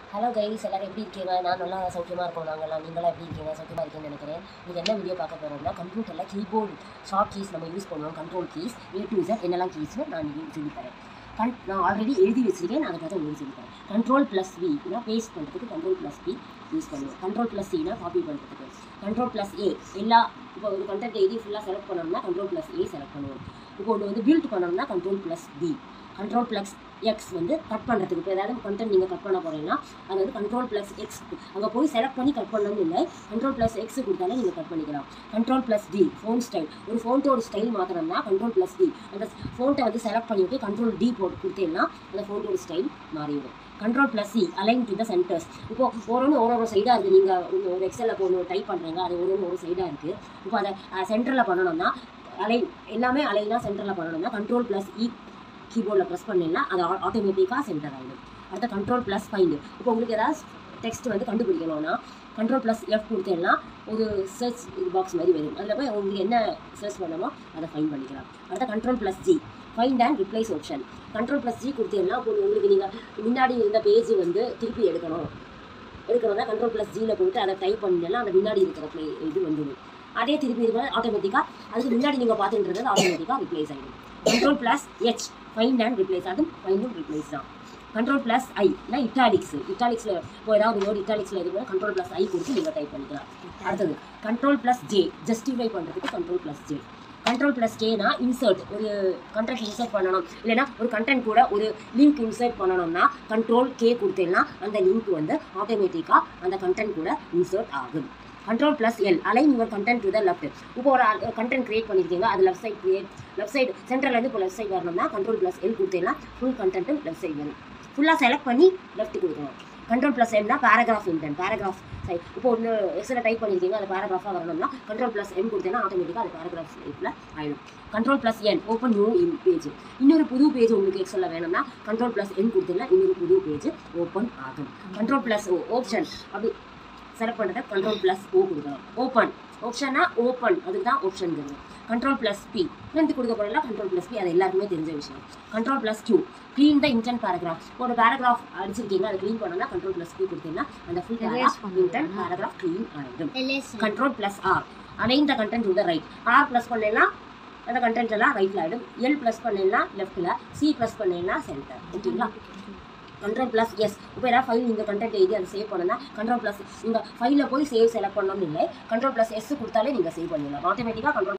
hello guys எல்லாரும் எப்படி இருக்கீங்க நான் நல்லா சௌக்கியமாக இருக்கோம் நாங்கள்லாம் நீங்களாம் எப்படி இருக்கீங்க சௌக்கியமாக இருக்கீங்கன்னு நினைக்கிறேன் நீங்கள் என்ன வீடியோ பார்க்க போகிறோம்னா கம்ப்யூட்டரில் கீபோர்டு ஷார்ட் கீஸ் நம்ம யூஸ் பண்ணுவோம் control keys A to Z என்னெல்லாம் கீஸ்னு நான் உங்களுக்கு சொல்லித் தரேன் கன் நான் ஆல்ரெடி எழுதி வச்சிருக்கேன் நான் அதுக்காக உங்களுக்கு சொல்லித் தரேன் கண்ட்ரோல் ப்ளஸ் வினா பேஸ்ட் பண்ணுறதுக்கு கண்ட்ரோல் ப்ளஸ் வி யூஸ் பண்ணுவோம் கண்ட்ரோல் ப்ளஸ் சினா காப்பி பண்ணுறதுக்கு கண்ட்ரோல் ப்ளஸ் ஏ எல்லா இப்போ ஒரு கண்டென்ட் எழுதி ஃபுல்லாக செலக்ட் பண்ணோம்னா கண்ட்ரோல் ப்ளஸ் ஏ செலக்ட் பண்ணுவோம் இப்போ ஒன்று வந்து பில்ட் பண்ணோம்னா control plus B control plus X வந்து கட் பண்ணுறதுக்கு இப்போ ஏதாவது கண்டென்ட் நீங்கள் கட் பண்ண போகிறீங்கன்னா அது வந்து கண்ட்ரோல் ப்ளஸ் எக்ஸ் அங்கே போய் செலக்ட் பண்ணி கட் பண்ணணும்னு இல்லை கண்ட்ரோல் ப்ளஸ் எக்ஸ் கொடுத்தாலே நீங்கள் கட் பண்ணிக்கலாம் control plus D font style ஒரு ஃபோன்ட்டோட ஸ்டைல் மாற்றணும்னா கண்ட்ரோல் ப்ளஸ் டி அந்த ஃபோன்ட்டை வந்து செலக்ட் பண்ணிவிட்டு கண்ட்ரோல் டி போட்டு கொடுத்தீங்கன்னா அந்த ஃபோன்ட்டோட ஸ்டைல் மாறிவிடும் control plus C align to the centers இப்போ ஒரு ஒன்று ஒரு ஒரு சைடாக இருக்குது நீங்கள் ஒரு எக்ஸலில் இப்போ ஒன்று டைப் பண்ணுறீங்க அது ஒரு ஒன்று ஒரு சைடாக இருக்குது இப்போ அதை சென்டரில் பண்ணணும்னா அலைன் எல்லாமே அலைனாக சென்டரில் பண்ணணும்னா கண்ட்ரோல் ப்ளஸ் இ கீபோர்டில் ப்ரெஸ் பண்ணீங்கன்னா அது ஆட்டோமேட்டிக்காக சென்டர் ஆகிடும் அடுத்த கண்ட்ரோல் ப்ளஸ் ஃபைண்டு இப்போ உங்களுக்கு ஏதாவது டெக்ஸ்ட் வந்து கண்டுபிடிக்கணும்னா கண்ட்ரோல் ப்ளஸ் எஃப் கொடுத்தீங்கன்னா ஒரு சர்ச் பாக்ஸ் மாதிரி வரும் அதில் போய் உங்களுக்கு என்ன சர்ச் பண்ணணுமோ அதை ஃபைன் பண்ணிக்கலாம் அடுத்த control plus G find and replace option control plus G கொடுத்தீங்கன்னா இப்போ உங்களுக்கு நீங்கள் முன்னாடி இருந்த பேஜ் வந்து திருப்பி எடுக்கணும் எடுக்கணும்னா கண்ட்ரோல் ப்ளஸ் ஜியில் போயிட்டு அதை டைப் பண்ணீங்கன்னா அந்த முன்னாடி இருக்கிற ப்ளே இது வந்துடும் அதே திருப்பி இது ஆட்டோமேட்டிக்காக அதுக்கு முன்னாடி நீங்கள் பார்த்துட்டு இருக்கிறது ஆட்டோமேட்டிக்காக ரிப்ளைஸ் ஆகிடும் control plus H find and replace அதுவும் ஃபைண்டும் ரிப்ளைஸ் தான் கண்ட்ரோல் ப்ளஸ் ஐ நான் இட்டாலிக்ஸ் இட்டாலிக்ஸில் இப்போ ஏதாவது ஒரு இட்டாலிக்ஸில் இது கண்ட்ரோல் ப்ளஸ் ஐ கொடுத்து நீங்கள் டைப் பண்ணிக்கலாம் அடுத்தது கண்ட்ரோல் ப்ளஸ் ஜே ஜஸ்டிஃபை பண்ணுறதுக்கு control plus J control plus கேனா இன்சர்ட் ஒரு கண்டென்ட் இன்சர்ட் பண்ணணும் இல்லைனா ஒரு கண்டென்ட் கூட ஒரு லிங்க் இன்சர்ட் பண்ணணும்னா கண்ட்ரோல் கே கொடுத்தேன்னா அந்த லிங்க் வந்து ஆட்டோமேட்டிக்காக அந்த கண்டென்ட் கூட இன்சர்ட் ஆகும் control plus L align your content to the left இப்போ ஒரு கண்டென்ட் கிரியேட் பண்ணியிருக்கீங்க அது left side create left side சென்டர்லேருந்து இப்போ லெஃப்ட் சைடு வரணும்னா கண்ட்ரோல் ப்ளஸ் எல் கொடுத்தீங்கன்னா ஃபுல் கண்டென்ட்டும் லெஃப்ட் சைடு வரும் ஃபுல்லாக செலக்ட் பண்ணி லெஃப்ட் கொடுக்கணும் கண்ட்ரோல் ப்ளஸ் எம்னா பேராகிராஃப் இன்டென்ட் பேராகிராஃப் சைட் இப்போ ஒன்று எக்ஸில் டைப் பண்ணியிருக்கீங்க அது பேராகிராஃபாக வரணும்னா கண்ட்ரோல் ப்ளஸ் எம் கொடுத்தீங்கன்னா ஆட்டோமேட்டிக்காக அது பேராகிராஃப் டைப்பில் ஆயிடும் control plus N open new in page இன்னொரு புது பேஜ் உங்களுக்கு எக்ஸலில் வேணும்னா கண்ட்ரோல் ப்ளஸ் என் கொடுத்தீங்கன்னா இன்னொரு புது பேஜ் ஓப்பன் ஆகும் கண்ட்ரோல் ப்ளஸ் ஓ ஆப்ஷன் அப்படி செலக்ட் பண்ணுறத கண்ட்ரோல் ப்ளஸ் ஓ கொடுக்கலாம் ஓப்பன் ஆப்ஷனா ஓப்பன் அதுக்கு தான் ஆப்ஷன் கொடுக்கும் கண்ட்ரோல் ப்ளஸ் பி ரெண்டு கொடுக்க போகிறல கண்ட்ரோல் ப்ளஸ் பி அது எல்லாருக்குமே தெரிஞ்ச விஷயம் control plus Q clean the indent paragraph ஒரு பேராகிராஃப் அடிச்சிருக்கீங்க அதை க்ளீன் பண்ணோம்னா கண்ட்ரோல் ப்ளஸ் பி கொடுத்தீங்கன்னா அந்த ஃபுல் இன்டென்ட் பேராகிராஃப் க்ளீன் ஆகிடும் control plus R align the content to the right R plus பண்ணேன்னா அந்த கண்டென்ட் எல்லாம் ரைட்டில் ஆகிடும் எல் ப்ளஸ் பண்ணேன்னா லெஃப்ட்டில் சி ப்ளஸ் பண்ணேன்னா சென்டர் ஓகேங்களா கண்ட்ரோல் ப்ளஸ் எஸ் இப்போ ஏதாவது ஃபைல் நீங்கள் கண்டென்ட் எழுதி அதை சேவ் பண்ணனா கண்ட்ரோல் ப்ளஸ் நீங்கள் ஃபைலில் போய் சேவ் செலக்ட் பண்ணணும்னு இல்லை கண்ட்ரோல் ப்ளஸ் எஸ் கொடுத்தாலே நீங்கள் சேவ் பண்ணிடலாம் ஆட்டோமேட்டிக்காக கண்ட்ரோல்